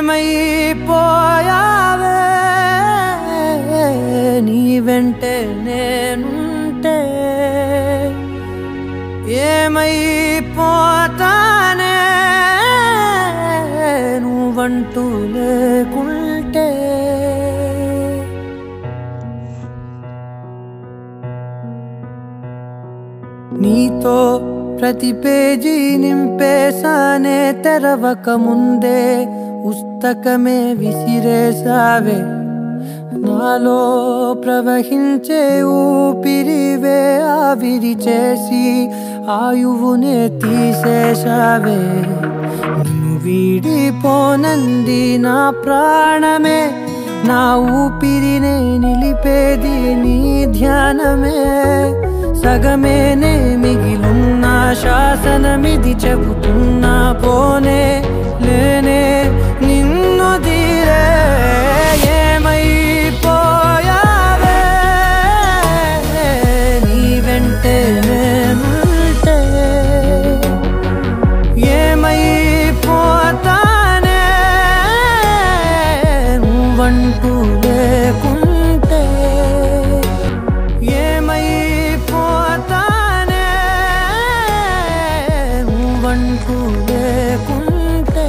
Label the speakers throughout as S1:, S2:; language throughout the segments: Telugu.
S1: ఏమైపోయావే నీ వెంటే నేనుంటే ఏమైపోతానే నువ్వంటూ లేకుంటే నీతో ప్రతి పేజీ నింపేసానే తెరవక ముందే పుస్తకమే విసిరేసావే నాలో ప్రవహించే ఊపిరివే ఆవిరి చేసి ఆయువునే తీసేశావే నిన్ను వీడిపోనంది నా ప్రాణమే నా ఊపిరినే నిలిపేది నీ ధ్యానమే సగమేనే మిగిలున్న శాసనమిది చెబుతున్నా పోనే లేనే నిన్ను తీరే ఏమైపోయావే నీ వెంటే నేనుంటే ఏమైపోతానే నువ్వంటూ లేకుంటే ఏమైపోతానే నువ్వంటూ లేకుంటే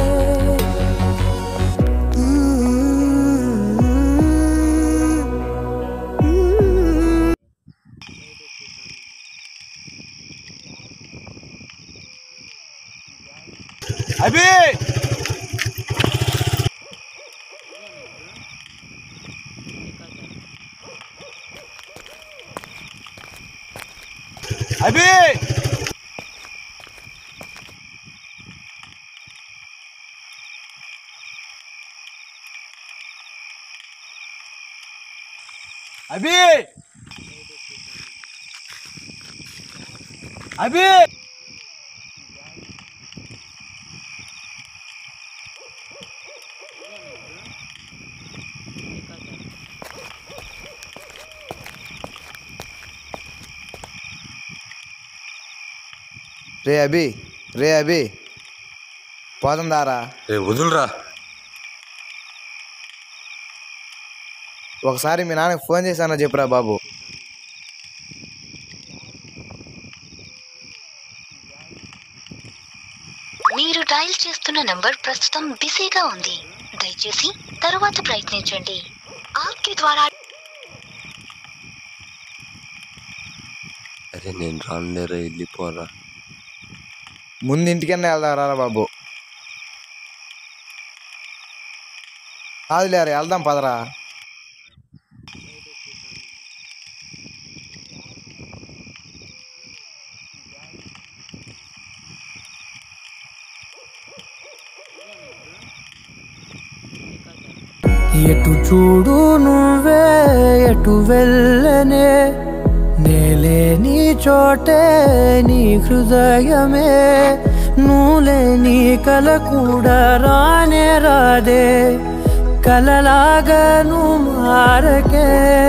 S2: అభి అభి అభి అభి
S3: రే అభి రే అభి పోదాం దారా
S4: రే వదులురా
S3: ఒకసారి మీ నాన్నకి ఫోన్ చేశానో చెప్పురా బాబు
S5: మీరు డయల్ చేస్తున్న నంబర్ ప్రస్తుతం బిజీగా ఉంది దయచేసి తరువాత ప్రయత్నించండి ఆప్కే ద్వారా
S4: అరే నేను రానులేరా వెళ్ళిపోరా
S3: ముందు ఇంటికన్నా వెళ్దాం రా బాబు కాదులేరా వెళ్దాం పదరా
S1: ఎటు చూడు నువ్వే ఎటు వెళ్ళనే నేలే నీ చోటే నీ హృదయమే నువ్వులే నీ కల కూడా రానే రాదే కలలాగా నువ్వు మారకే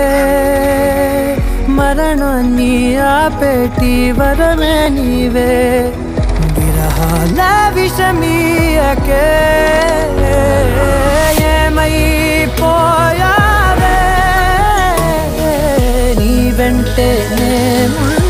S1: మరణాన్ని ఆపేటి వరమే నీవే విరహాల విషమీయకే ఏమైపోయావే నీ వెంటే నేను